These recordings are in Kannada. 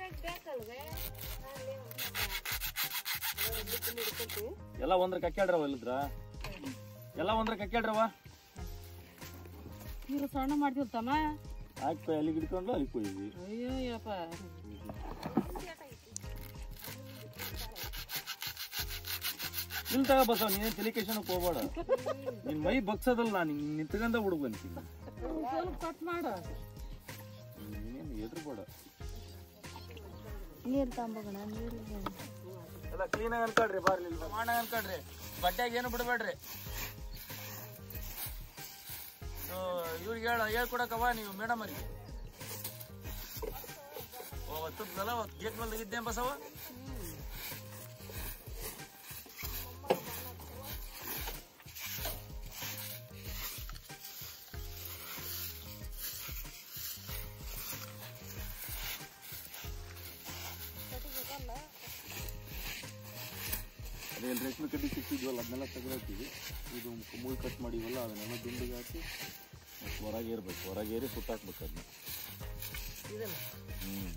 ಎಲ್ಲ ಒಂದ್ರ ಕಕ್ಕಾಡ್ರವ ಇಲ್ಲದ್ರ ಎಲ್ಲ ಒಂದ್ರ ಕಕ್ಕಾಡ್ರವ ನೀರು ಸಣ್ಣ ಮಾಡ್ತೀವಿ ತಮ್ಮ ಆಯ್ತು ಅಲ್ಲಿಗೆ ಹಿಡ್ಕೊಂಡು ಅಲ್ಲಿ ಕೊಯ್ವಿ ಅಯ್ಯೋ ಯಪ್ಪ ಇಲ್ಲಿ ತಗ ಬಸವ ನೀನೇನ್ ತಲಿಕೇಶನಕ್ಕೆ ಹೋಗ್ಬೇಡ ನಿನ್ ಮೈ ಬಗ್ಸದಲ್ಲ ನಾನು ನಿಂತ್ಕೊಂಡ ಹುಡುಗ ಅಂತೀನಿ ಸ್ವಲ್ಪ ಕಟ್ ಮಾಡು ನೀನೇನು ಎದ್ರು ಬೇಡ ನೀರು ತಂಬೋಣ ನೀರು ಎಲ್ಲ ಕ್ಲೀನಾಗಿ ಅನ್ಕೊಳ್ರಿ ಬಾರ್ಲಿ ಮಾಡ ಅನ್ಕೊಳ್ರಿ ಬಟ್ಟೆಗೆ ಏನು ಬಿಡಬೇಡ್ರಿ ಇವ್ರಿಗೆ ಹೇಳ ಹೇಳ್ಕೊಡಕವ ನೀವು ಮೇಡಮ್ ಅವ್ರಿಗೆ ಅವತ್ತಲ್ಲ ಅವತ್ತು ಗೇಟ್ ಮೇಲೆ ತೆಗಿದ್ದೆ ಬಸವ ಅದೇ ಇಲ್ಲಿ ರೇಷ್ಮೆ ಕಡ್ಡಿ ಸಿಕ್ಕಿದ್ವಲ್ಲ ಅದನ್ನೆಲ್ಲ ತೆಗೆದಾಕ್ತೀವಿ ಇದು ಮುಳ್ಳು ಕಟ್ ಮಾಡಿವಲ್ಲ ಅದನ್ನೆಲ್ಲ ದುಂಡಿಗೆ ಹಾಕಿ ಮತ್ತೆ ಹೊರಗೆ ಏರ್ಬೇಕು ಹೊರಗೆ ಏರಿ ಸುಟ್ಟಾಕ್ಬೇಕು ಅದನ್ನ ಹ್ಮ್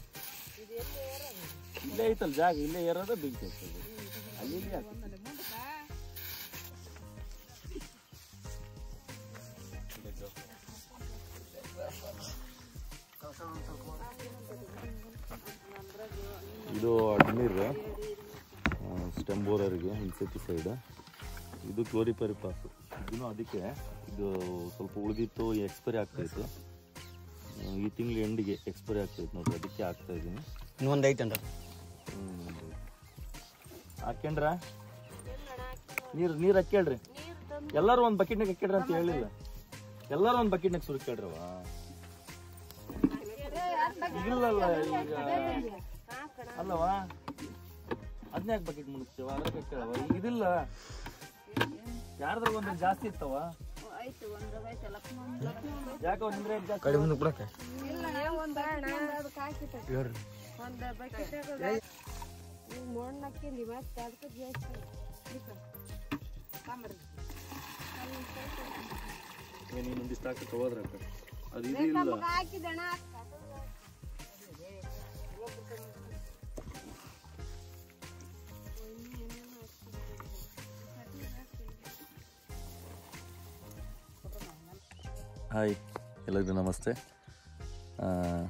ಇಲ್ಲೇ ಐತಲ್ಲ ಜಾಗ ಇಲ್ಲೇ ಏರೋದ ಬೆಂಕಿ ಹಚ್ಚೋದು ಅಲ್ಲಿ ಇಲ್ಲಿ ಹಾಕಿ ಇದು ಅಡ್ಮೀರ್ ಸ್ಟೆಮ್ ಬೋರರಿಗೆ ಇನ್ಸೆಟಿ ಸೈಡ್ ಇದು ಕ್ಲೋರಿಪರಿ ಪಾಸ್ ಇದನ್ನು ಅದಕ್ಕೆ ಇದು ಸ್ವಲ್ಪ ಉಳಿದಿತ್ತು ಎಕ್ಸ್ಪೈರಿ ಆಗ್ತಾ ಇತ್ತು ಆ, ಈ ತಿಂಗಳು ಎಂಡಿಗೆ ಎಕ್ಸ್ಪೈರಿ ಆಗ್ತಾ ಇತ್ತು ನೋಡ್ರಿ ಅದಕ್ಕೆ ಹಾಕ್ತಾ ಇದ್ದೀನಿ ಇನ್ನೊಂದು ಐತೆ ಅಂತ ಹಾಕ್ಯಂಡ್ರ ನೀರು ನೀರು ಹಾಕ್ಯಳ್ರಿ ಎಲ್ಲರೂ ಒಂದು ಬಕೆಟ್ನಾಗ ಹಾಕ್ಯಡ್ರಿ ಅಂತ ಹೇಳಿಲ್ಲ ಎಲ್ಲರೂ ಒಂದು ಬಕೆಟ್ನಾಗ ಸುರಿಕ್ಯಾಡ್ರವ ಇಲ್ಲಲ್ಲ ಈಗ ಅಲ್ಲವಾ ಅದನ್ನ ಯಾಕೆ ಬಕೆಟ್ ಮುಳುಗ್ತೇವ ಅದ್ರ ಹಾಕ್ಯಾಳವ ಈಗ ಇದಿಲ್ಲ ಯಾರ್ದ್ರ ಒಂದು ಜಾಸ್ತಿ ಇತ್ತವ ಯಾಕೆ ನಿಂದ್ರೆ ಜಾಸ್ತಿ ಕಡೆ ಮುಂದೆ ಕೊಡಕ್ಕೆ ಮಣ್ಣಕ್ಕಿಂದು ಮತ್ತೆ ಅದಕ್ಕೆ ಜಾಸ್ತಿ ನೀನು ಒಂದಿಷ್ಟು ಹಾಕಕ್ಕೆ ಹೋದ್ರಕ್ಕ ಅದು ಇದು ಇಲ್ಲ ಹಾಕಿದಣ ಹಾಯ್ ಎಲ್ಲರಿಗೂ ನಮಸ್ತೆ ಆ,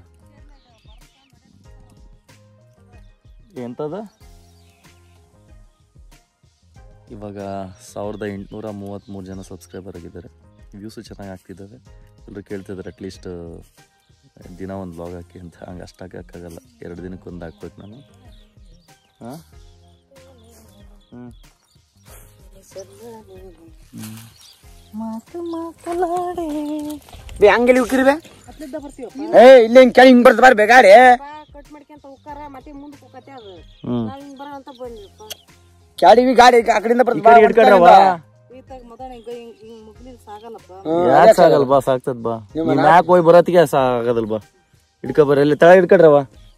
ಎಂಥದ ಇವಾಗ ಸಾವಿರದ ಎಂಟುನೂರ ಮೂವತ್ತ್ಮೂರು ಜನ ಸಬ್ಸ್ಕ್ರೈಬರ್ ಆಗಿದ್ದಾರೆ ವ್ಯೂಸು ಚೆನ್ನಾಗಿ ಆಗ್ತಿದ್ದಾವೆ ಎಲ್ಲರೂ ಕೇಳ್ತಿದ್ದಾರೆ ಅಟ್ಲೀಸ್ಟ್ ದಿನ ಒಂದು ಬ್ಲಾಗ್ ಹಾಕಿ ಅಂತ ಹಂಗೆ ಅಷ್ಟು ಹಾಕೋಕ್ಕಾಗಲ್ಲ ಎರಡು ದಿನಕ್ಕೆ ಒಂದು ಹಾಕ್ಬೇಕು ನಾನು ಹಾಂ ಹ್ಞೂ ಬೇ ಹಂಗೆಲ್ಲಿ ಉಕ್ಕಿರ್ಬೆ ಏ ಇಲ್ಲ ಹಿಂಗ್ ಕೆಳಗೆ ಹಿಂಗ್ ಬರ್ತ ಬಾರ್ ಬೇಕಾರೆ ಕಟ್ ಮಾಡ್ಕೊಂತ ಹೋಗ್ತಾರ ಮತ್ತೆ ಮುಂದಕ್ಕೆ ಹೋಗತ್ತೆ ಅದು ಹ್ಞೂ ನಾವ್ ಹಿಂಗ್ ಬರೋ ಅಂತ ಬಂದಿಪ್ಪ ಕೆಳಗೆ ಗಾಡಿ ಆ ಕಡೆಯಿಂದ ಬರ್ತ ಈ ಕಡೆ ಹಿಡ್ಕೊಂಡ್ರವ್ವ. ಈತಾಗ ಮೊದಲ ಹಿಂಗ ಹಿಂಗ್ ಹಿಂಗ್ ಮುಗ್ಲಿಲ್ ಸಾಗಲ್ಲಪ್ಪ ಯಾಕೆ ಸಾಗಲ್ಲ ಬಾ ಸಾಕ್ತದ ಬಾ ನೀನ್ ಯಾಕೆ ಹೋಗಿ ಬರೋತ್ತಿಗೆ ಸಾಗದಲ್ ಬಾ ಹಿಡ್ಕೊ ಬರ್ರಿ ಅಲ್ಲಿ ತಳ ಹಿಡ್ಕೊಡ್ರವ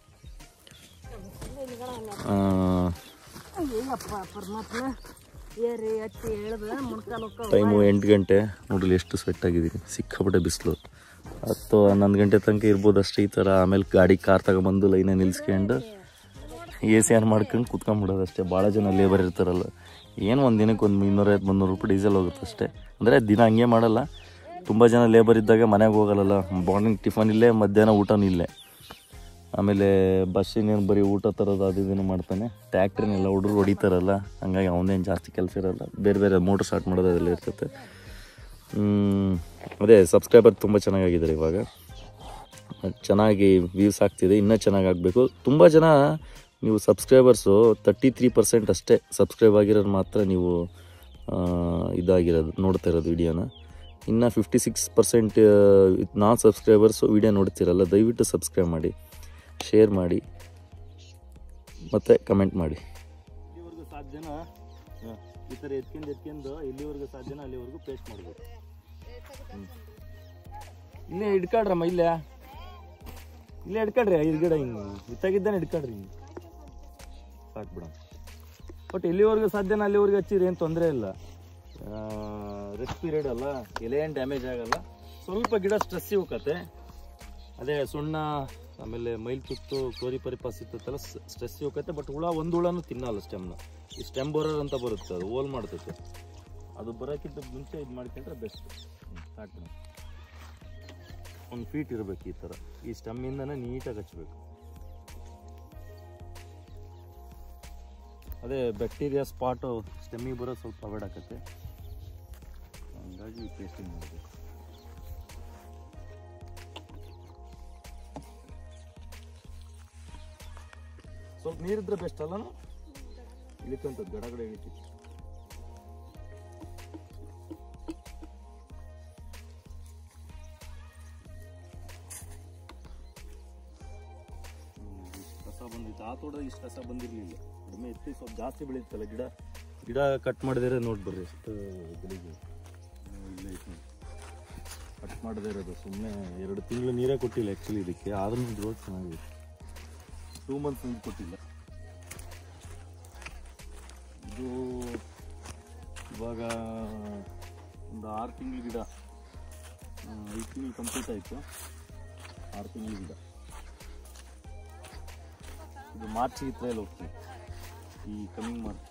ಏನಪ್ಪ ಪರಮಾತ್ಮ ಏರಿ ಹತ್ತಿ ಎಳ್ದ ಮುಣ್ಕಾಲ್ ಹೋಗ್ತಾವ ಟೈಮು ಎಂಟು ಗಂಟೆ ನೋಡಲಿ ಎಷ್ಟು ಸ್ವೆಟ್ ಆಗಿದ್ದೀನಿ ಸಿಕ್ಕಾಪಟ್ಟೆ ಬಿಸಿಲು ಹತ್ತು ಹನ್ನೊಂದು ಗಂಟೆ ತನಕ ಇರ್ಬೋದು ಅಷ್ಟೇ ಈ ಥರ ಆಮೇಲೆ ಗಾಡಿ ಕಾರ್ ತಗೊಂಬಂದು ಲೈನೇ ನಿಲ್ಸ್ಕೊಂಡು ಎ ಸಿ ಆನ್ ಮಾಡ್ಕೊಂಡು ಕುತ್ಕೊಂಡ್ಬಿಡೋದು ಅಷ್ಟೇ ಭಾಳ ಜನ ಲೇಬರ್ ಇರ್ತಾರಲ್ಲ ಏನು ಒಂದು ದಿನಕ್ಕೆ ಒಂದು ಇನ್ನೂರೈವತ್ತು ಮುನ್ನೂರು ರೂಪಾಯಿ ಡೀಸೆಲ್ ಹೋಗುತ್ತೆ ಅಷ್ಟೇ ಅಂದರೆ ದಿನ ಹಂಗೆ ಮಾಡಲ್ಲ ತುಂಬ ಜನ ಲೇಬರ್ ಇದ್ದಾಗ ಮನೆಗೆ ಹೋಗಲ್ಲ ಮಾರ್ನಿಂಗ್ ಟಿಫನ್ ಇಲ್ಲೇ ಮಧ್ಯಾಹ್ನ ಊಟನೂ ಇಲ್ಲೇ ಆಮೇಲೆ ಬಸ್ಸಿನೇನು ಬರೀ ಊಟ ತರೋದು ಅದು ಇದನ್ನು ಮಾಡ್ತಾನೆ ಟ್ಯಾಕ್ಟ್ರಿನೆಲ್ಲ ಹುಡುಗರು ಹೊಡಿತಾರಲ್ಲ ಹಂಗಾಗಿ ಅವನೇನು ಜಾಸ್ತಿ ಕೆಲಸ ಇರಲ್ಲ ಬೇರೆ ಬೇರೆ ಮೋಟ್ರ್ ಸ್ಟಾರ್ಟ್ ಮಾಡೋದು ಅದೆಲ್ಲ ಇರ್ತೈತೆ ಹ್ಮ್, ಅದೇ ಸಬ್ಸ್ಕ್ರೈಬರ್ ತುಂಬ ಚೆನ್ನಾಗಿದ್ದಾರೆ ಇವಾಗ ಚೆನ್ನಾಗಿ ವ್ಯೂಸ್ ಆಗ್ತಿದೆ ಇನ್ನೂ ಚೆನ್ನಾಗಿ ಆಗಬೇಕು ತುಂಬ ಜನ ನೀವು ಸಬ್ಸ್ಕ್ರೈಬರ್ಸು ತರ್ಟಿ ತ್ರೀ ಪರ್ಸೆಂಟ್ ಅಷ್ಟೇ ಸಬ್ಸ್ಕ್ರೈಬ್ ಆಗಿರೋರು ಮಾತ್ರ ನೀವು ಆ, ಇದಾಗಿರೋದು ನೋಡ್ತಾ ಇರೋದು ವಿಡಿಯೋನ ಇನ್ನು fifty six percent non subscribers video ನೋಡ್ತಿರಲ್ಲ ದಯವಿಟ್ಟು ಸಬ್ಸ್ಕ್ರೈಬ್ ಮಾಡಿ ಶೇರ್ ಮಾಡಿ ಮತ್ತು ಕಮೆಂಟ್ ಮಾಡಿ ಇಲ್ಲಿವರೆಗೂ ಸಾಧ್ಯನ ಈ ಥರ ಎತ್ಕೊಂಡು ಎತ್ಕೊಂಡು ಇಲ್ಲಿವರೆಗೂ ಸಾಧ್ಯನ ಅಲ್ಲಿವರೆಗೂ ಪೇಸ್ಟ್ ಮಾಡಬೇಕು ಇಲ್ಲೇ ಹಿಡ್ಕೊಳ್ರಮ್ಮ ಇಲ್ಲೇ ಇಲ್ಲೇ ಹಿಡ್ಕೊಳ್ರಿ ಐದು ಗಿಡ ಹಿಂಗೆ ಇತ್ತಾಗಿದ್ದಾನೆ ಹಿಡ್ಕೊಳ್ರಿ ಹಿಂಗೆ ಸಾಕು ಬಿಡ ಬಟ್ ಎಲ್ಲಿವರೆಗೂ ಸಾಧ್ಯನ ಅಲ್ಲಿವರೆಗೂ ಹಚ್ಚಿರಿ ಏನು ತೊಂದರೆ ಇಲ್ಲ ರೆಸ್ಟ್ ಪೀರಿಯಡ್ ಅಲ್ಲ ಎಲೆ ಏನು ಡ್ಯಾಮೇಜ್ ಆಗಲ್ಲ ಸ್ವಲ್ಪ ಗಿಡ ಸ್ಟ್ರೆಸ್ ಹೋಗತ್ತೆ ಅದೇ ಸುಣ್ಣ ಆಮೇಲೆ ಮೈಲ್ ತುತ್ತು ಕೋರಿ ಪರಿಪಾಸ್ ಇರ್ತೈತಲ್ಲ ಸ್ಟ್ರೆಸ್ ಹೋಗತ್ತೆ ಬಟ್ ಹುಳ ಒಂದು ಹುಳನೂ ತಿನ್ನಲ್ಲ ಸ್ಟೆಮ್ನ ಈ ಸ್ಟೆಮ್ ಬೋರರ್ ಅಂತ ಬರುತ್ತೆ ಅದು ಓಲ್ ಮಾಡ್ತೈತೆ ಅದು ಬರೋಕ್ಕಿಂತ ಮುಂಚೆ ಇದು ಮಾಡ್ಕೊಂಡ್ರೆ ಬೆಸ್ಟ್ ಸಾಕು ಒಂದು ಫೀಟ್ ಇರಬೇಕು ಈ ಥರ ಈ ಸ್ಟೆಮ್ಮಿಂದನೇ ನೀಟಾಗಿ ಹಚ್ಬೇಕು ಅದೇ ಬ್ಯಾಕ್ಟೀರಿಯಾ ಸ್ಪಾಟು ಸ್ಟೆಮ್ಮಿಗೆ ಬರೋದು ಸ್ವಲ್ಪ ಅವಾಯ್ಡ್ ಆಕತ್ತೆ ಹಂಗಾಗಿ ಟೇಸ್ಟಿಂಗ್ ಮಾಡಬೇಕು ಸ್ವಲ್ಪ ನೀರಿದ್ರೆ ಬೆಸ್ಟ್ ಅಲ್ಲ ಇಳಿಕಂತದ್ದು ಗಡ ಗಡ ಇಳಿತೈತಿ ಹ್ಮ್, ಇಷ್ಟ್ ಕಸ ಬಂದಿತ್ತು ಆ ತೋಟದಾಗ ಇಷ್ಟು ಕಸ ಬಂದಿರಲಿಲ್ಲ ಕಡಿಮೆ ಎತ್ತಿ ಸ್ವಲ್ಪ ಜಾಸ್ತಿ ಬೆಳೀತಲ್ಲ ಗಿಡ ಗಿಡ ಕಟ್ ಮಾಡಿದ್ರೆ ನೋಡಿ ಬರ್ರಿ ಎಷ್ಟು ಬೆಳಿಗ್ಗೆ ಇಲ್ಲೇ ಐತೆ ನೋಡಿ ಕಟ್ ಮಾಡದೇ ಇರೋದು ಸುಮ್ಮನೆ ಎರಡು ತಿಂಗಳು ನೀರೇ ಕೊಟ್ಟಿಲ್ಲ ಆ್ಯಕ್ಚುಲಿ ಇದಕ್ಕೆ ಆದ್ರೂ ಗ್ರೋತ್ ಚೆನ್ನಾಗಿದೆ ಟೂ ಮಂತ್ಸ್ ನೀರು ಕೊಟ್ಟಿಲ್ಲ ಇದು ಇವಾಗ ಒಂದು ಆರು ತಿಂಗಳ ಗಿಡ ಆ, ಐದು ತಿಂಗಳು ಕಂಪ್ಲೀಟ್ ಆಯಿತು ಆರು ತಿಂಗಳ ಗಿಡ ಇದು ಮಾರ್ಚ್ ಇತ್ತರಲ್ಲಿ ಹೋಗ್ತೀವಿ ಈ ಕಮಿಂಗ್ ಮಾರ್ಚ್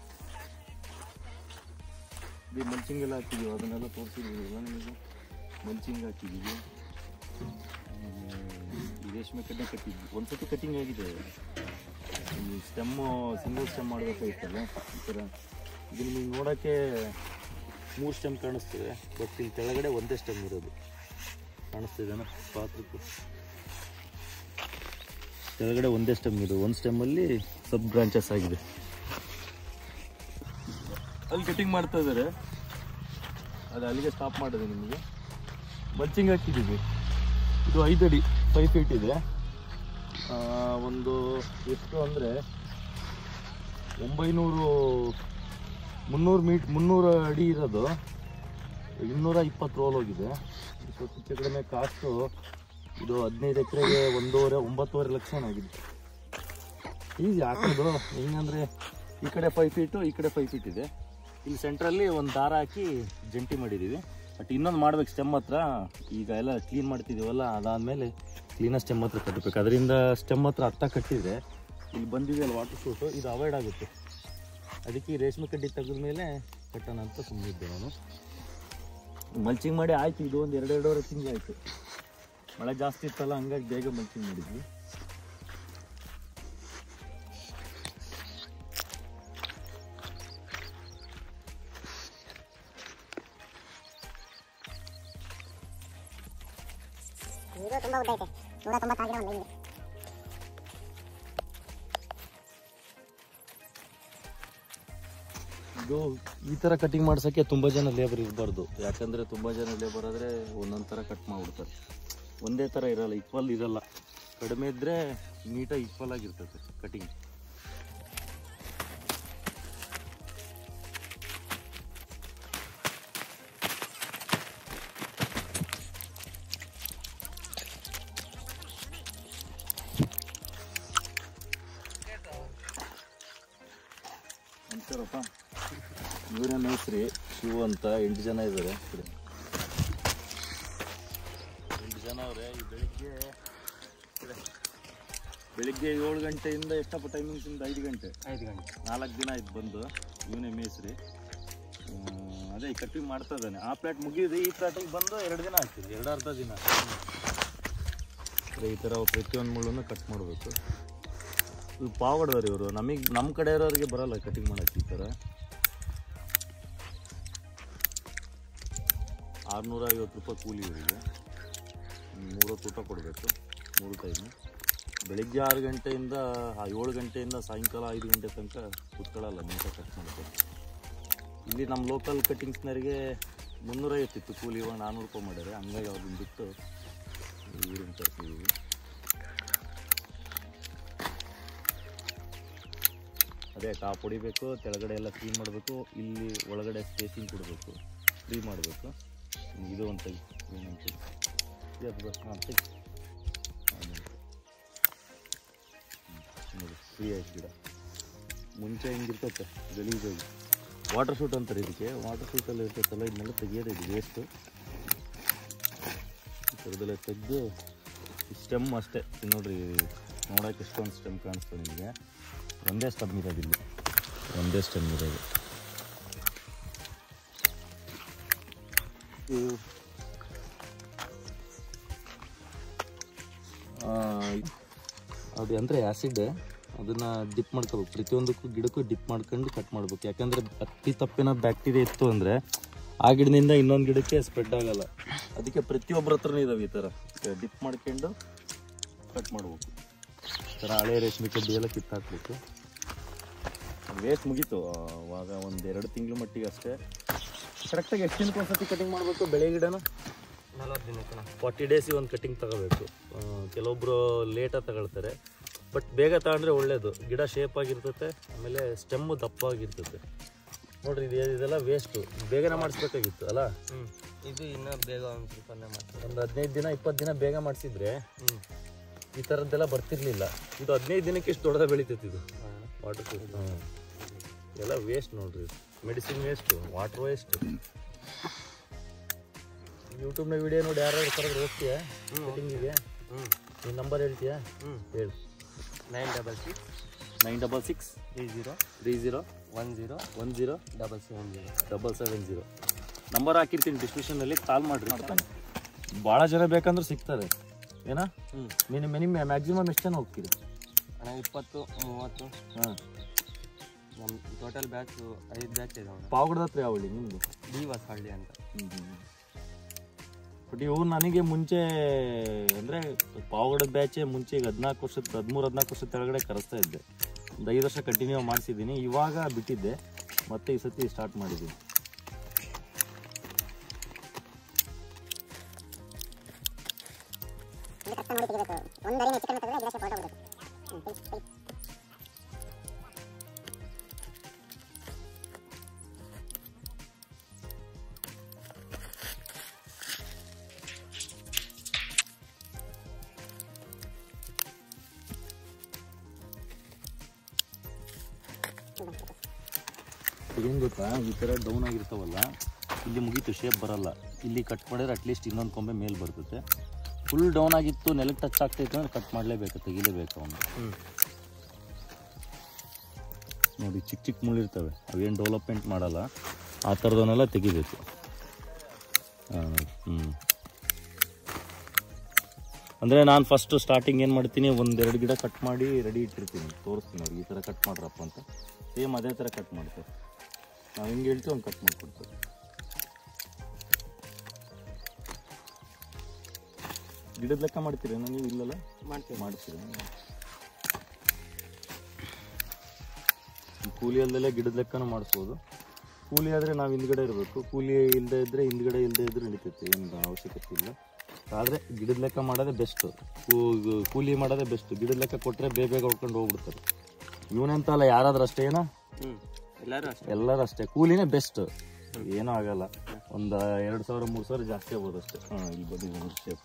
ಇದು ಮಲ್ಚಿಂಗ್ ಎಲ್ಲ ಹಾಕಿದೀವಿ ಅದನ್ನೆಲ್ಲ ತೋರಿಸಿದೀವಿ ಎಲ್ಲ ನಿಮಗೆ ಮಲ್ಚಿಂಗ್ ಹಾಕಿದ್ದೀವಿ ಆಮೇಲೆ ಈ ರೇಷ್ಮೆ ಕಡ್ಡೆ ಕಟ್ಟಿದ್ವಿ ಒಂದ್ಸತಿ ಕಟಿಂಗ್ ಆಗಿದೆ ಈ ಸ್ಟೆಮ್ಮು ಸಿಂಗಲ್ ಸ್ಟೆಮ್ ಮಾಡಬೇಕಾಗಿತ್ತಲ್ಲ ಈ ಥರ ಇದು ನಿಮಗೆ ನೋಡೋಕ್ಕೆ ಮೂರು ಸ್ಟೆಮ್ ಕಾಣಿಸ್ತದೆ ಬಟ್ ಇಲ್ಲಿ ಕೆಳಗಡೆ ಒಂದೇ ಸ್ಟೆಮ್ ಇರೋದು ಕಾಣಿಸ್ತಿದೆನಾ ಪಾತ್ರಕ್ಕೂ ಕೆಳಗಡೆ ಒಂದೇ ಸ್ಟೆಮ್ ಇದೆ ಒಂದು ಸ್ಟೆಮ್ಮಲ್ಲಿ ಸಬ್ ಬ್ರಾಂಚಸ್ ಆಗಿದೆ ಅಲ್ಲಿ ಕಟಿಂಗ್ ಮಾಡ್ತಾ ಇದ್ದಾರೆ ಅದು ಅಲ್ಲಿಗೆ ಸ್ಟಾಪ್ ಮಾಡಿದೆ ನಿಮಗೆ ಮಲ್ಚಿಂಗ್ ಹಾಕಿದ್ದೀವಿ ಇದು ಐದು ಅಡಿ ಫೈವ್ ಫೀಟ್ ಇದೆ ಆ, ಒಂದು ಎಷ್ಟು ಅಂದರೆ ಒಂಬೈನೂರು ಮುನ್ನೂರು ಮೀಟ್ ಮುನ್ನೂರು ಅಡಿ ಇರೋದು ಇನ್ನೂರ ಇಪ್ಪತ್ತು ರೋಲ್ ಹೋಗಿದೆ ಸ್ವಲ್ಪ ಹೆಚ್ಚು ಕಡಿಮೆ ಕಾಸ್ಟು ಇದು ಹದಿನೈದು ಎಕರೆಗೆ ಒಂದೂವರೆ ಒಂಬತ್ತುವರೆ ಲಕ್ಷ ಆಗಿದೆ ಈಸಿ ಹಾಕೋದು ಹೆಂಗಂದ್ರೆ ಈ ಕಡೆ ಫೈವ್ ಫೀಟು ಈ ಕಡೆ ಫೈವ್ ಫೀಟ್ ಇದೆ ಇಲ್ಲಿ ಸೆಂಟ್ರಲ್ಲಿ ಒಂದು ದಾರ ಹಾಕಿ ಜಂಟಿ ಮಾಡಿದ್ದೀವಿ ಬಟ್ ಇನ್ನೊಂದು ಮಾಡ್ಬೇಕು ಸ್ಟೆಮ್ ಹತ್ರ ಈಗ ಎಲ್ಲ ಕ್ಲೀನ್ ಮಾಡ್ತಿದ್ದೀವಲ್ಲ ಅದಾದಮೇಲೆ ಕ್ಲೀನಾಗಿ ಸ್ಟೆಮ್ ಹತ್ರ ಕಟ್ಟಬೇಕು ಅದರಿಂದ ಸ್ಟೆಮ್ ಹತ್ರ ಅರ್ಥ ಕಟ್ಟಿದ್ರೆ ಇಲ್ಲಿ ಬಂದಿದೆ ಅಲ್ಲಿ ವಾಟರ್ ಶೂಟು ಇದು ಅವಾಯ್ಡ್ ಆಗುತ್ತೆ ಅದಕ್ಕೆ ಈ ರೇಷ್ಮೆ ಕಡ್ಡಿ ತೆಗೆದ್ಮೇಲೆ ಕಟ್ಟೋಣ ಅಂತ ಸುಮ್ಮನಿದ್ದೆ ನಾನು ಮಲ್ಚಿಂಗ್ ಮಾಡಿ ಆಯ್ತು ಇದು ಒಂದು ಎರಡು ಎರಡೂವರೆ ತಿಂಗಳು ಆಯಿತು ಮಳೆ ಜಾಸ್ತಿ ಇತ್ತಲ್ಲ ಹಂಗಾಗಿ ಬೇಗ ಮಲ್ಚಿಂಗ್ ಮಾಡಿದ್ವಿ ಇದು ತುಂಬಾ ಉದ್ದ ಐತೆ ನೂರ ತೊಂಬತ್ತಾಗಿರೋ ಒಂದು ಲೈನ್ ಇದು ಈ ಥರ ಕಟಿಂಗ್ ಮಾಡ್ಸೋಕ್ಕೆ ತುಂಬ ಜನ ಲೇಬರ್ ಇರಬಾರ್ದು ಯಾಕಂದರೆ ತುಂಬ ಜನ ಲೇಬರ್ ಆದರೆ ಒಂದೊಂದು ಥರ ಕಟ್ ಮಾಡಿಬಿಡ್ತಾರೆ ಒಂದೇ ಥರ ಇರಲ್ಲ ಈಕ್ವಲ್ ಇರಲ್ಲ ಕಡಿಮೆ ಇದ್ದರೆ ನೀಟಾಗಿ ಈಕ್ವಲ್ ಆಗಿರ್ತೈತೆ ಕಟಿಂಗ್ ನಮಸ್ಕಾರಪ್ಪ ಇವರೇ ಮೇಸ್ತ್ರಿ ಶಿವು ಅಂತ ಎಂಟು ಜನ ಇದ್ದಾರೆ ಎಂಟು ಜನ ಅವರೇ ಈ ಬೆಳಿಗ್ಗೆ ಇದೆ. ಬೆಳಿಗ್ಗೆ ಏಳು ಗಂಟೆಯಿಂದ ಎಷ್ಟಪ್ಪ ಟೈಮಿಂಗ್ಸ್ ಇಂದ ಐದು ಗಂಟೆ ಐದು ಗಂಟೆ ನಾಲ್ಕು ದಿನ ಆಯ್ತು ಬಂದು ಇವನೇ ಮೇಸ್ರಿ ಹ್ಮ್, ಅದೇ ಕಟಿಂಗ್ ಮಾಡ್ತಾ ಇದ್ದಾನೆ ಆ ಪ್ಲಾಟ್ ಮುಗಿದಿದೆ ಈ ಪ್ಲಾಟಿಗೆ ಬಂದು ಎರಡು ದಿನ ಆಗ್ತಿದೆ ಎರಡು ಅರ್ಧ ದಿನ ಅದೇ ಈ ಥರ ಪ್ರತಿಯೊಂದು ಮುಳ್ಳನ್ನು ಕಟ್ ಮಾಡಬೇಕು ಇದು ಪಾವಡ್ದಾರೆ ಇವರು ನಮಗೆ ನಮ್ಮ ಕಡೆ ಇರೋರಿಗೆ ಬರಲ್ಲ ಕಟಿಂಗ್ ಮಾಡಕ್ಕೆ ಈ ಥರ ಆರುನೂರ ಐವತ್ತು ರೂಪಾಯಿ ಕೂಲಿ ಇವರಿಗೆ ಮೂರು ಹೊತ್ತು ಊಟ ಕೊಡಬೇಕು ಮೂರು ಟೈಮು ಬೆಳಿಗ್ಗೆ ಆರು ಗಂಟೆಯಿಂದ ಆ ಏಳು ಗಂಟೆಯಿಂದ ಸಾಯಂಕಾಲ ಐದು ಗಂಟೆ ತನಕ ಕೂತ್ಕೊಳ್ಳಲ್ಲ ನೀಟಾಗಿ ಕಟ್ ಮಾಡ್ತಾರೆ ಇಲ್ಲಿ ನಮ್ಮ ಲೋಕಲ್ ಕಟಿಂಗ್ಸ್ನರಿಗೆ ಮುನ್ನೂರೈವತ್ತಿತ್ತು ಕೂಲಿ ಇವಾಗ ನಾನ್ನೂರು ರೂಪಾಯಿ ಮಾಡ್ಯಾರೆ ಹಂಗಾಗಿ ಅವ್ರನ್ನ ಬಿಟ್ಟು ಇವ್ರನ್ನ ತರ್ತೀವಿ ಅದೇ ಟಾಪ್ ಹೊಡಿಬೇಕು ಕೆಳಗಡೆ ಎಲ್ಲ ಕ್ಲೀನ್ ಮಾಡಬೇಕು ಇಲ್ಲಿ ಒಳಗಡೆ ಸ್ಪೇಸಿಂಗ್ ಕೊಡಬೇಕು ಫ್ರೀ ಮಾಡಬೇಕು ಇದು ಒಂದು ತೆಗಿ ಇನ್ನೊಂದು ತೆಗಿ ಇದು ಬಸ್ ಹಾಂ ತೆಗಿ ಆಮೇಲೆ ಹ್ಮ್, ನೋಡಿ ಫ್ರೀ ಆಯ್ತು ಗಿಡ ಮುಂಚೆ ಹಿಂಗಿರ್ತೈತೆ ಗಲೀಜಾಗಿ ವಾಟರ್ ಶೂಟ್ ಅಂತಾರೆ ಇದಕ್ಕೆ ವಾಟರ್ ಶೂಟಲ್ಲಿ ಇರ್ತೈತಲ್ಲ ಇದನ್ನೆಲ್ಲ ತೆಗಿಯೋದು ಇದು ವೇಸ್ಟು ಈ ಥರದೆಲ್ಲ ತೆಗೆದು ಸ್ಟೆಮ್ ಅಷ್ಟೇ ಇಲ್ಲಿ ನೋಡ್ರಿ ನೋಡೋಕೆ ಎಷ್ಟೊಂದು ಸ್ಟೆಮ್ ಕಾಣಿಸ್ತದೆ ನಿಮಗೆ ಒಂದೇ ಸ್ಟೆಮ್ ಇರೋದು ಇಲ್ಲಿ ಒಂದೇ ಸ್ಟೆಮ್ ಇರೋದು ಇದು ಆ, ಅದು ಅಂದರೆ ಆ್ಯಸಿಡ್ ಅದನ್ನ ಡಿಪ್ ಮಾಡ್ಕೋಬೇಕು ಪ್ರತಿಯೊಂದಕ್ಕೂ ಗಿಡಕ್ಕೂ ಡಿಪ್ ಮಾಡ್ಕೊಂಡು ಕಟ್ ಮಾಡ್ಬೇಕು ಯಾಕಂದ್ರೆ ಅತಿ ತಪ್ಪಿನ ಬ್ಯಾಕ್ಟೀರಿಯಾ ಇತ್ತು ಅಂದರೆ ಆ ಗಿಡದಿಂದ ಇನ್ನೊಂದು ಗಿಡಕ್ಕೆ ಸ್ಪ್ರೆಡ್ ಆಗಲ್ಲ ಅದಕ್ಕೆ ಪ್ರತಿಯೊಬ್ಬರ ಹತ್ರನೂ ಇದಾವೆ ಈ ಥರ ಡಿಪ್ ಮಾಡ್ಕೊಂಡು ಕಟ್ ಮಾಡ್ಬೇಕು ಈ ಥರ ಹಳೆ ರೇಷ್ಮೆ ಕಡ್ಡಿ ಎಲ್ಲ ಕಿತ್ತಾಕ್ಬೇಕು ವೇಸ್ಟ್ ಮುಗೀತು ಅವಾಗ ಒಂದು ಎರಡು ತಿಂಗಳು ಮಟ್ಟಿಗೆ ಅಷ್ಟೇ ಕರೆಕ್ಟಾಗಿ ಎಷ್ಟು ದಿನಕ್ಕೆ ಒಂದ್ಸತಿ ಕಟಿಂಗ್ ಮಾಡಬೇಕು ಬೆಳೆ ಗಿಡನ ನಲವತ್ತು ದಿನಕ್ಕೆ ಫಾರ್ಟಿ ಡೇಸಿಗೆ ಒಂದು ಕಟಿಂಗ್ ತಗೋಬೇಕು ಆ, ಕೆಲವೊಬ್ರು ಲೇಟಾಗಿ ತಗೊಳ್ತಾರೆ ಬಟ್ ಬೇಗ ತಗೊಂಡ್ರೆ ಒಳ್ಳೇದು ಗಿಡ ಶೇಪ್ ಆಗಿರ್ತತೆ ಆಮೇಲೆ ಸ್ಟೆಮ್ಮು ದಪ್ಪವಾಗಿರ್ತತೆ ನೋಡ್ರಿ ಇದು ಇದೆಲ್ಲ ವೇಸ್ಟು ಬೇಗನೆ ಮಾಡಿಸ್ಬೇಕಾಗಿತ್ತು ಅಲ್ಲ ಹ್ಞೂ ಇದು ಇನ್ನೂ ಬೇಗ ಒಂದು ಸ್ವಲ್ಪನೇ ಮಾಡ್ತೀವಿ ಒಂದು ಹದಿನೈದು ದಿನ ಇಪ್ಪತ್ತು ದಿನ ಬೇಗ ಮಾಡಿಸಿದ್ರೆ ಈ ಥರದ್ದೆಲ್ಲ ಬರ್ತಿರ್ಲಿಲ್ಲ ಇದು ಹದಿನೈದು ದಿನಕ್ಕೆ ಇಷ್ಟು ದೊಡ್ಡದ ಬೆಳಿತೈತಿ ಇದು ವಾಟರ್ ಪ್ರೂಫ್ ಎಲ್ಲ ವೇಸ್ಟ್ ನೋಡ್ರಿ ಮೆಡಿಸಿನ್ ವೇಸ್ಟು ವಾಟರ್ ವೇಸ್ಟ್ ಯೂಟ್ಯೂಬ್ನ ವಿಡಿಯೋ ನೋಡಿ ಯಾರು ಕರೆದ್ರೆ ಹೋಗ್ತೀಯಾ ಕಟಿಂಗಿಗೆ ಹ್ಞೂ ನಿನ್ನ ನಂಬರ್ ಹೇಳ್ತೀಯಾ ಹ್ಞೂ ಹೇಳು nine double six nine double six three zero three zero one zero one zero double seven zero double seven zero number ಹಾಕಿರ್ತೀನಿ ಡಿಸ್ಕ್ರಿಪ್ಷನಲ್ಲಿ ಕಾಲ್ ಮಾಡಿರಿ ಮಾಡ್ತಾನೆ ಭಾಳ ಜನ ಬೇಕಂದ್ರೆ ಸಿಗ್ತಾರೆ ಏನಾ ಹ್ಞೂ ಮಿನಿಮ್ ಮಿನಿಮ್ ಮ್ಯಾಕ್ಸಿಮಮ್ ಎಷ್ಟು ಜನ ಹೋಗ್ತೀರಿ ಅಣ್ಣ ಇಪ್ಪತ್ತು ಮೂವತ್ತು ಹಾಂ ನಮ್ಮ ಟೋಟಲ್ ಬ್ಯಾಚು ಐದು ಬ್ಯಾಚ್ ಇದಾವೆ ಪಾವಗಡದ ಹತ್ರ ಯಾವ ಹಳ್ಳಿ ನಿಮ್ಮದು ಡಿ ಹೊಸಹಳ್ಳಿ ಅಂತ ಬಟ್ ಇವು ನನಗೆ ಮುಂಚೆ ಅಂದರೆ ಪಾವಗಡದ ಬ್ಯಾಚೆ ಮುಂಚೆ ಈಗ ಹದಿನಾಲ್ಕು ವರ್ಷದ ಹದಿಮೂರು ಹದಿನಾಲ್ಕು ವರ್ಷದ ಕೆಳಗಡೆ ಕರೆಸ್ತಾ ಇದ್ದೆ ಒಂದು ಐದು ವರ್ಷ ಕಂಟಿನ್ಯೂ ಮಾಡಿಸಿದ್ದೀನಿ ಇವಾಗ ಬಿಟ್ಟಿದ್ದೆ ಮತ್ತೆ ಈ ಸತಿ ಸ್ಟಾರ್ಟ್ ಮಾಡಿದ್ದೀನಿ ಇದು ಕಷ್ಟ ನೋಡಿ ತೆಗಿಬೇಕು ಒಂದು ಅರಿನ ಚಿಕನ್ ತೆಗೆದ್ರೆ ಗಿಡಕ್ಕೆ ಫೋಟೋ ಬಿಡಬೇಕು ಹ್ಞೂ ತೆಗಿ ತೆಗಿ ಏನು ಗೊತ್ತಾ ಈ ಥರ ಡೌನ್ ಆಗಿರ್ತಾವಲ್ಲ ಇಲ್ಲಿ ಮುಗೀತು ಶೇಪ್ ಬರಲ್ಲ ಇಲ್ಲಿ ಕಟ್ ಮಾಡಿದ್ರೆ ಅಟ್ಲೀಸ್ಟ್ ಇನ್ನೊಂದು ಕೊಂಬೆ ಮೇಲೆ ಬರ್ತದೆ ಫುಲ್ ಡೌನ್ ಆಗಿತ್ತು ನೆಲಕ್ಕೆ ಟಚ್ ಆಗ್ತೈತೆ ಅಂದ್ರೆ ಕಟ್ ಮಾಡಲೇಬೇಕು ತೆಗಿಲೇಬೇಕು ಅವನು ನೋಡಿ ಚಿಕ್ಕ ಚಿಕ್ಕ ಮುಳ್ಳಿರ್ತವೆ ಅವೇನು ಡೆವಲಪ್ಮೆಂಟ್ ಮಾಡಲ್ಲ ಆ ಥರದವನ್ನೆಲ್ಲ ತೆಗಿಬೇಕು ಹ್ಞೂ ಅಂದರೆ ನಾನು ಫಸ್ಟ್ ಸ್ಟಾರ್ಟಿಂಗ್ ಏನು ಮಾಡ್ತೀನಿ ಒಂದೆರಡು ಗಿಡ ಕಟ್ ಮಾಡಿ ರೆಡಿ ಇಟ್ಟಿರ್ತೀನಿ ತೋರಿಸ್ತೀನಿ ಅವ್ರಿಗೆ ಈ ಥರ ಕಟ್ ಮಾಡ್ರಪ್ಪ ಅಂತ ಸೇಮ್ ಅದೇ ಥರ ಕಟ್ ಮಾಡ್ತಾರೆ ನಾವು ಹಿಂಗೆ ಹೇಳ್ತೀವಿ ಒಂದು ಕಟ್ ಮಾಡಿಕೊಡ್ತಾರೆ ಗಿಡದ ಲೆಕ್ಕ ಮಾಡ್ತೀರೇನೋ ನೀವು ಇಲ್ಲಲ್ಲ ಮಾಡ್ತೀವಿ ಮಾಡ್ತೀರ ಕೂಲಿ ಅಲ್ಲದೆ ಗಿಡದ ಲೆಕ್ಕನೂ ಮಾಡಿಸ್ಬೋದು ಕೂಲಿ ಆದರೆ ನಾವು ಹಿಂದ್ಗಡೆ ಇರಬೇಕು ಕೂಲಿ ಇಲ್ಲದೆ ಇದ್ದರೆ ಹಿಂದ್ಗಡೆ ಇಲ್ಲದೆ ಇದ್ದರೆ ನಡೀತೈತೆ ಏನು ಅವಶ್ಯಕತೆ ಇಲ್ಲ ಆದರೆ ಗಿಡದ ಲೆಕ್ಕ ಮಾಡೋದೇ ಬೆಸ್ಟು ಕೂಲಿ ಮಾಡೋದೇ ಬೆಸ್ಟ್ ಗಿಡದ ಲೆಕ್ಕ ಕೊಟ್ಟರೆ ಬೇಗ ಬೇಗ ಹೊಡ್ಕೊಂಡು ಹೋಗ್ಬಿಡ್ತಾರೆ ಇವನಂತ ಅಲ್ಲ ಯಾರಾದ್ರೂ ಅಷ್ಟೇ ಏನೋ ಹ್ಞೂ ಎಲ್ಲರೂ ಅಷ್ಟೇ ಎಲ್ಲರೂ ಅಷ್ಟೇ ಕೂಲಿನೇ ಬೆಸ್ಟ್ ಏನೂ ಆಗಲ್ಲ ಒಂದು ಎರಡು ಸಾವಿರ ಮೂರು ಸಾವಿರ ಜಾಸ್ತಿ ಆಗ್ಬೋದು ಅಷ್ಟೇ ಹಾಂ ಇಲ್ಲಿ ಬಂದಿದೆ ಶೇಪ್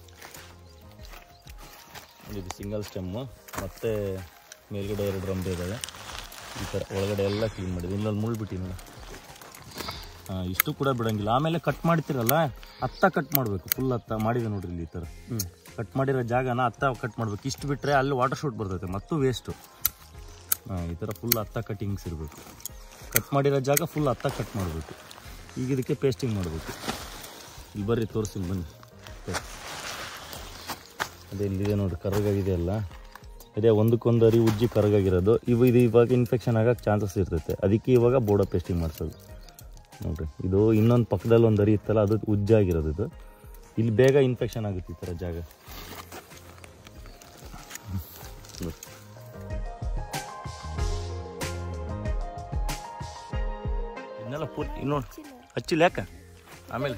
ಇದು ಸಿಂಗಲ್ ಸ್ಟೆಮ್ಮು ಮತ್ತು ಮೇಲ್ಗಡೆ ಎರಡು ರಂಬೆ ಇದ್ದಾವೆ ಈ ಥರ ಒಳಗಡೆ ಎಲ್ಲ ಕ್ಲೀನ್ ಮಾಡಿದೆ ಇಲ್ಲಲ್ಲಿ ಮುಳ್ಳು ಬಿಟ್ಟು ನೋಡಿ ಹಾಂ ಇಷ್ಟು ಕೂಡ ಬಿಡಂಗಿಲ್ಲ ಆಮೇಲೆ ಕಟ್ ಮಾಡ್ತಿರಲ್ಲ ಹತ್ತ ಕಟ್ ಮಾಡಬೇಕು ಫುಲ್ ಹತ್ತ ಮಾಡಿದೆ ನೋಡ್ರಿ ಇಲ್ಲಿ ಈ ಥರ ಕಟ್ ಮಾಡಿರೋ ಜಾಗನ ಹತ್ತ ಕಟ್ ಮಾಡ್ಬೇಕು ಇಷ್ಟು ಬಿಟ್ಟರೆ ಅಲ್ಲಿ ವಾಟರ್ ಶೂಟ್ ಬರ್ತೈತೆ ಮತ್ತು ವೇಸ್ಟು ಹಾಂ ಈ ಥರ ಫುಲ್ ಹತ್ತ ಕಟ್ಟಿಂಗ್ಸ್ ಇರಬೇಕು ಕಟ್ ಮಾಡಿರೋ ಜಾಗ ಫುಲ್ ಹತ್ತ ಕಟ್ ಮಾಡಬೇಕು ಈಗ ಇದಕ್ಕೆ ಪೇಸ್ಟಿಂಗ್ ಮಾಡಬೇಕು ಇಲ್ಲಿ ಬರ್ರಿ ತೋರಿಸ್ತೀನಿ ಬನ್ನಿ ತೋರ್ಸಿ. ಅದೇ ಇಲ್ಲಿದೆ ನೋಡಿ ಕರಗಾಗಿದೆ ಅಲ್ಲ ಅದೇ ಒಂದಕ್ಕೊಂದು ಅರಿ ಉಜ್ಜಿ ಕರಗಾಗಿರೋದು ಇವು ಇದು ಇವಾಗ ಇನ್ಫೆಕ್ಷನ್ ಆಗಕ್ಕೆ ಚಾನ್ಸಸ್ ಇರ್ತೈತೆ ಅದಕ್ಕೆ ಇವಾಗ ಬೋರ್ಡ ಪೇಸ್ಟಿಂಗ್ ಮಾಡಿಸೋದು ನೋಡ್ರಿ ಇದು ಇನ್ನೊಂದು ಪಕ್ಕದಲ್ಲಿ ಒಂದು ಅರಿ ಇತ್ತಲ್ಲ ಅದು ಉಜ್ಜಾಗಿರೋದು ಇದು ಇಲ್ಲಿ ಬೇಗ ಇನ್ಫೆಕ್ಷನ್ ಆಗುತ್ತೆ ಈ ಥರ ಜಾಗ ನೋಡಿ. ಇದನ್ನೆಲ್ಲ ಪೂರ್ತಿ ಇಲ್ಲಿ ನೋಡಿ ಹಚ್ಚಿಲ್ಲ ಯಾಕ ಆಮೇಲೆ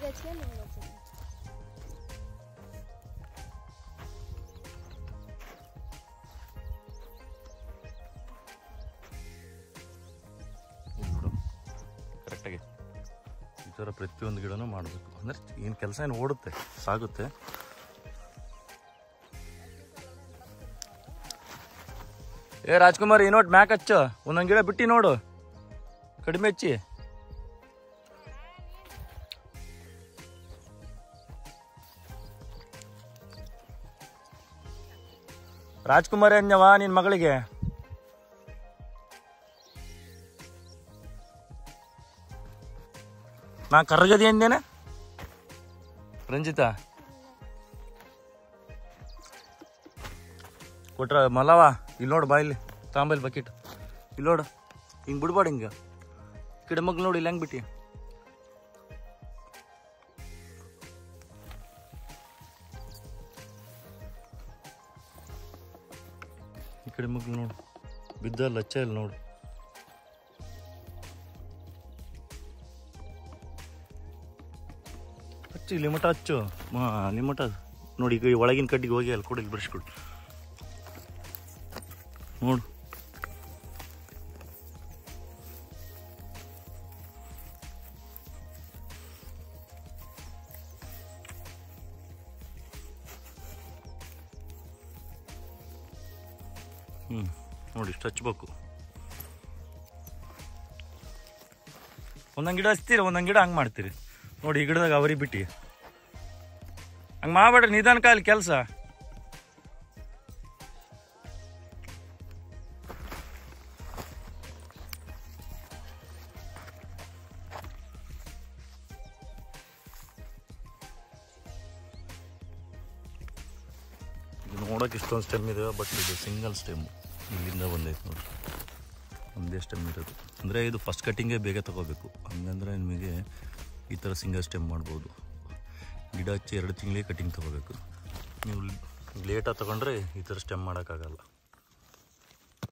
ನೋಡು ಕರೆಕ್ಟಾಗಿ ಈ ಥರ ಪ್ರತಿಯೊಂದು ಗಿಡನೂ ಮಾಡಬೇಕು ಅಂದರೆ ಏನು ಕೆಲಸ ಏನು ಓಡುತ್ತೆ ಸಾಗುತ್ತೆ ಏ ರಾಜ್ಕುಮಾರ್ ಈ ನೋಟ್ ಮ್ಯಾಕ್ ಹಚ್ಚು ಒಂದೊಂದು ಗಿಡ ಬಿಟ್ಟು ನೋಡು ಕಡಿಮೆ ಹಚ್ಚಿ ರಾಜ್ಕುಮಾರಿ ಅಂಜವ ನಿನ್ ಮಗಳಿಗೆ ನಾ ಕರ್ಗದಿ ಅಂದೇನೆ ರಂಜಿತಾ ಕೊಟ್ರ ಮಲವ ಇಲ್ಲಿ ನೋಡು ಬಾ ಇಲ್ಲಿ ತಾಂಬೈಲ್ ಬಕೆಟ್ ಇಲ್ಲಿ ನೋಡು ಹಿಂಗೆ ಬಿಡ್ಬಾರ್ದು ಹಿಂಗೆ ಈ ಕಡೆ ಮಗ್ಳು ನೋಡಿ ಇಲ್ಲಿ ಹೆಂಗೆ ಬಿಟ್ಟಿ ಈ ಕಡೆ ಮಗ್ಳು ನೋಡು ಬಿದ್ದಲ್ಲ ಹಚ್ಚ ಇಲ್ಲ ನೋಡು ಹಚ್ಚು ಇಲ್ಲಿ ಮಟ ಹಚ್ಚು ಹಾ ಅಲ್ಲಿ ಮಟ ನೋಡಿ ಈಗ ಈ ಒಳಗಿನ ಕಡ್ಡಿಗೆ ಹೋಗಿ ಅಲ್ಲಿ ಕೊಡಿ ಇಲ್ಲಿ ಬ್ರಷ್ ಕೊಡು ನೋಡು ಹ್ಞೂ ನೋಡಿ ಇಷ್ಟು ಹಚ್ಬೇಕು ಒಂದೊಂದು ಗಿಡ ಹಚ್ತೀರ ಒಂದೊಂದು ಗಿಡ ಹಂಗೆ ಮಾಡ್ತೀರಿ ನೋಡಿ ಈ ಗಿಡದಾಗ ಅವರಿ ಬಿಟ್ಟು ಹಂಗೆ ಮಾಡ್ಬೇಡ್ರಿ ನಿಧಾನ ಕಾಲಿ ಕೆಲಸ ಇದು ನೋಡೋಕೆ ಇಷ್ಟೊಂದು ಸ್ಟೆಮ್ ಇದೆ ಬಟ್ ಇದು ಸಿಂಗಲ್ ಸ್ಟೆಮ್ ಇಲ್ಲಿಂದ ಬಂದೈತೆ ನೋಡ್ರಿ ಒಂದೇ ಸ್ಟೆಮ್ ಇರೋದು ಅಂದರೆ ಇದು ಫಸ್ಟ್ ಕಟ್ಟಿಂಗೇ ಬೇಗ ತಗೋಬೇಕು ಹಂಗಂದ್ರೆ ನಿಮಗೆ ಈ ಥರ ಸಿಂಗಲ್ ಸ್ಟೆಮ್ ಮಾಡ್ಬೋದು ಗಿಡ ಹಚ್ಚಿ ಎರಡು ತಿಂಗಳಿಗೆ ಕಟಿಂಗ್ ತಗೋಬೇಕು ನೀವು ಲೇಟಾಗಿ ತಗೊಂಡ್ರೆ ಈ ಥರ ಸ್ಟೆಮ್ ಮಾಡೋಕ್ಕಾಗಲ್ಲ